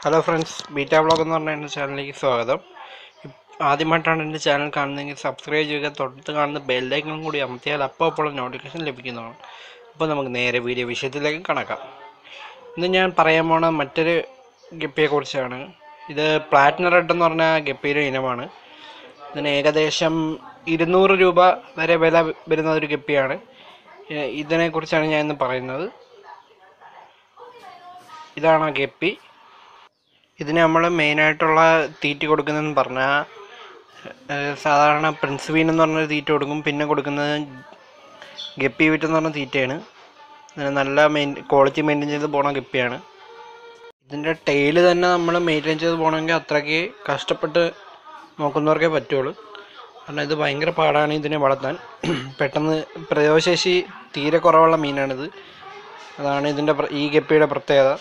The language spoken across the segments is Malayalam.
ഹലോ ഫ്രണ്ട്സ് ബീറ്റ വ്ളോഗ് എന്ന് പറഞ്ഞ എൻ്റെ ചാനലിലേക്ക് സ്വാഗതം ഇപ്- ആദ്യമായിട്ടാണ് എൻ്റെ ചാനൽ കാണുന്നതെങ്കിൽ സബ്സ്ക്രൈബ് ചെയ്യുക തൊട്ടടുത്ത് കാണുന്ന ബെല്ലൈക്കണും കൂടി അമർത്തിയാൽ അപ്പോൾ അപ്പോൾ നോട്ടിഫിക്കേഷൻ ലഭിക്കുന്നതാണ് അപ്പോൾ നമുക്ക് നേരെ വീഡിയോ വിഷയത്തിലേക്ക് കണക്കാം ഇന്ന് ഞാൻ പറയാൻ പോണ മറ്റൊരു ഗപ്പിയെക്കുറിച്ചാണ് ഇത് പ്ലാറ്റിനം റെഡ് എന്ന് പറഞ്ഞ ഗപ്പിയുടെ ഇനമാണ് ഇതിന് ഏകദേശം ഇരുന്നൂറ് രൂപ വരെ വില വരുന്ന ഒരു ഗപ്പിയാണ് ഏ, ഇതിനെക്കുറിച്ചാണ് ഞാൻ ഇന്ന് പറയുന്നത് ഇതാണ് ആ ഗപ്പി ഇതിന് നമ്മൾ മെയിനായിട്ടുള്ള തീറ്റ കൊടുക്കുന്നതെന്ന് പറഞ്ഞാൽ സാധാരണ പ്രിൻസ് വീൻ എന്ന് പറഞ്ഞൊരു തീറ്റ കൊടുക്കും പിന്നെ കൊടുക്കുന്നത് ഗപ്പി വിറ്റ് എന്ന് പറഞ്ഞ തീറ്റയാണ് ഇതിന് നല്ല മെയിൻ ക്വാളിറ്റി മെയിൻറ്റെയിൻ ചെയ്ത് പോണ ഗപ്പിയാണ് ഇതിൻ്റെ ടെയില് തന്നെ നമ്മൾ മെയിൻറ്റെയിൻ ചെയ്ത് പോകണമെങ്കിൽ അത്രയ്ക്ക് കഷ്ടപ്പെട്ട് നോക്കുന്നവർക്കേ പറ്റുള്ളൂ കാരണം ഇത് ഭയങ്കര പാടാണ് ഇതിനെ വളർത്താൻ പെട്ടെന്ന് പ്രതിരോധശേഷി തീരെ കുറവുള്ള മീനാണിത് അതാണ് ഇതിൻ്റെ പ്ര- ഈ ഗപ്പിയുടെ പ്രത്യേകത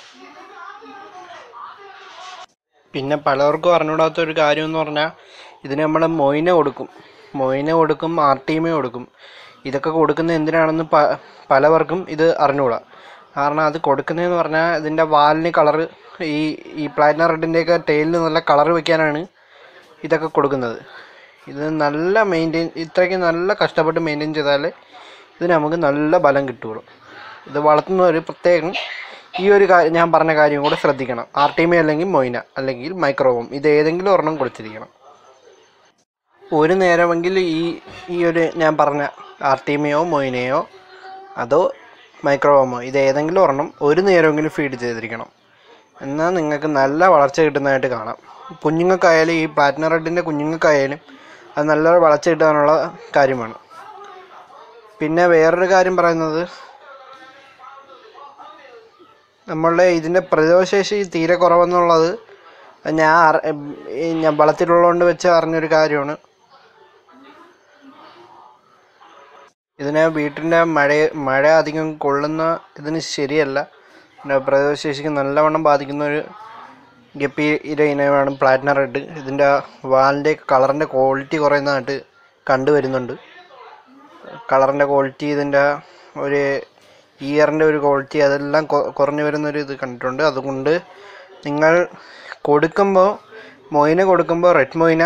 പിന്നെ പലർക്കും അറിഞ്ഞൂടാത്ത ഒരു കാര്യം എന്ന് പറഞ്ഞാൽ ഇതിന് നമ്മൾ മൊയിന കൊടുക്കും മൊയിന കൊടുക്കും ആർ ടീമേ കൊടുക്കും ഇതൊക്കെ കൊടുക്കുന്നത് എന്തിനാണെന്ന് പ പലവർക്കും ഇത് അറിഞ്ഞൂടാ കാരണം അത് കൊടുക്കുന്നതെന്ന് പറഞ്ഞാൽ ഇതിൻ്റെ വാലിന് കളറ് ഈ ഈ പ്ലാറ്റിനം റെഡിൻ്റെയൊക്കെ ടെയിലിന് നല്ല കളർ വെക്കാനാണ് ഇതൊക്കെ കൊടുക്കുന്നത് ഇത് നല്ല മെയിൻറ്റെയിൻ ഇത്രയ്ക്ക് നല്ല കഷ്ടപ്പെട്ട് മെയിൻറ്റെയിൻ ചെയ്താൽ ഇത് നമുക്ക് നല്ല ബലം കിട്ടുള്ളൂ ഇത് വളർത്തുന്നവർ പ്രത്യേകം ഈ ഒരു കാര്യം ഞാൻ പറഞ്ഞ കാര്യം കൂടെ ശ്രദ്ധിക്കണം ആർ ടി അല്ലെങ്കിൽ മൊയ്ന അല്ലെങ്കിൽ മൈക്രോവോം ഇത് ഏതെങ്കിലും ഒരെണ്ണം കൊടുത്തിരിക്കണം ഒരു നേരമെങ്കിൽ ഈ ഈ ഒരു ഞാൻ പറഞ്ഞ ആർട്ടീമയോ മൊയിനയോ അതോ മൈക്രോവോമോ ഇത് ഏതെങ്കിലും ഒരെണ്ണം ഒരു നേരമെങ്കിലും ഫീഡ് ചെയ്തിരിക്കണം എന്നാൽ നിങ്ങൾക്ക് നല്ല വളർച്ച കിട്ടുന്നതായിട്ട് കാണാം കുഞ്ഞുങ്ങൾക്കായാലും ഈ പ്ലാറ്റിനം റെഡിൻ്റെ കുഞ്ഞുങ്ങൾക്കായാലും അത് നല്ല വളർച്ച കിട്ടാനുള്ള കാര്യമാണ് പിന്നെ വേറൊരു കാര്യം പറയുന്നത് നമ്മളുടെ ഇതിൻ്റെ പ്രതിരോധശേഷി തീരെ കുറവെന്നുള്ളത് ഞാൻ അറി- ഈ ഞാൻ വളർത്തിയിട്ടുള്ളതുകൊണ്ട് വെച്ച് അറിഞ്ഞൊരു കാര്യമാണ് ഇതിനെ വീട്ടിൻ്റെ മഴ മഴ അധികം കൊള്ളുന്ന ഇതിന് ശരിയല്ല പിന്നെ പ്രതിരോധശേഷിക്ക് നല്ലവണ്ണം ബാധിക്കുന്ന ഒരു ഗപ്പിയുടെ ഇനമാണ് പ്ലാറ്റിനം റെഡ് ഇതിൻ്റെ വാലിൻ്റെ കളറിൻ്റെ ക്വാളിറ്റി കുറയുന്നതായിട്ട് കണ്ടുവരുന്നുണ്ട് കളറിൻ്റെ ക്വാളിറ്റി ഇതിൻ്റെ ഒരു ഇയറിൻ്റെ ഒരു ക്വാളിറ്റി അതെല്ലാം കൊ- കുറഞ്ഞു വരുന്നൊരു ഇത് കണ്ടിട്ടുണ്ട് അതുകൊണ്ട് നിങ്ങൾ കൊടുക്കുമ്പോൾ മൊയിന കൊടുക്കുമ്പോൾ റെഡ് മൊയിന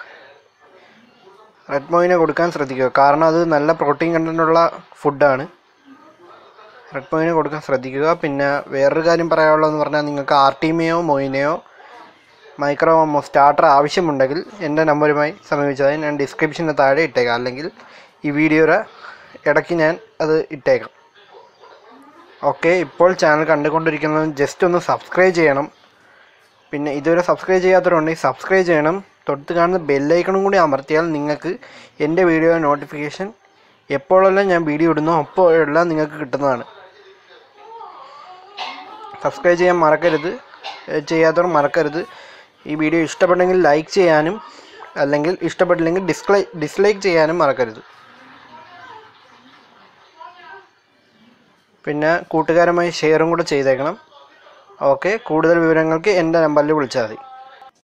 റെഡ് മൊയിന കൊടുക്കാൻ ശ്രദ്ധിക്കുക കാരണം അത് നല്ല പ്രോട്ടീൻ കണ്ടൻറ്റുള്ള ഫുഡാണ് റെഡ് മൊയിന കൊടുക്കാൻ ശ്രദ്ധിക്കുക പിന്നെ വേറൊരു കാര്യം പറയാനുള്ളതെന്ന് പറഞ്ഞാൽ നിങ്ങൾക്ക് ആർട്ടീമയോ മൊയിനയോ മൈക്രോമോ സ്റ്റാർട്ടർ ആവശ്യമുണ്ടെങ്കിൽ എൻ്റെ നമ്പറുമായി സമീപിച്ചതായി ഞാൻ ഡിസ്ക്രിപ്ഷന് താഴെ ഇട്ടേക്കാം അല്ലെങ്കിൽ ഈ വീഡിയോയുടെ ഇടയ്ക്ക് ഞാൻ അത് ഇട്ടേക്കാം ഓക്കെ ഇപ്പോൾ ചാനൽ കണ്ടുകൊണ്ടിരിക്കുന്നത് ജസ്റ്റ് ഒന്ന് സബ്സ്ക്രൈബ് ചെയ്യണം പിന്നെ ഇതുവരെ സബ്സ്ക്രൈബ് ചെയ്യാത്തവരുണ്ടെങ്കിൽ സബ്സ്ക്രൈബ് ചെയ്യണം തൊട്ട് കാണുന്ന ബെല്ലൈക്കണും കൂടി അമർത്തിയാൽ നിങ്ങൾക്ക് എൻ്റെ വീഡിയോ നോട്ടിഫിക്കേഷൻ എപ്പോഴെല്ലാം ഞാൻ വീഡിയോ ഇടുന്നോ അപ്പോഴെല്ലാം നിങ്ങൾക്ക് കിട്ടുന്നതാണ് സബ്സ്ക്രൈബ് ചെയ്യാൻ മറക്കരുത് ഏ, ചെയ്യാത്തവർ മറക്കരുത് ഈ വീഡിയോ ഇഷ്ടപ്പെട്ടെങ്കിൽ ലൈക്ക് ചെയ്യാനും അല്ലെങ്കിൽ ഇഷ്ടപ്പെട്ടില്ലെങ്കിൽ ഡിസ്ലൈ ഡിസ്ലൈക്ക് ചെയ്യാനും മറക്കരുത് പിന്നെ കൂട്ടുകാരുമായി ഷെയറും കൂടെ ചെയ്തേക്കണം ഓക്കെ കൂടുതൽ വിവരങ്ങൾക്ക് എൻ്റെ നമ്പറിൽ വിളിച്ചാൽ മതി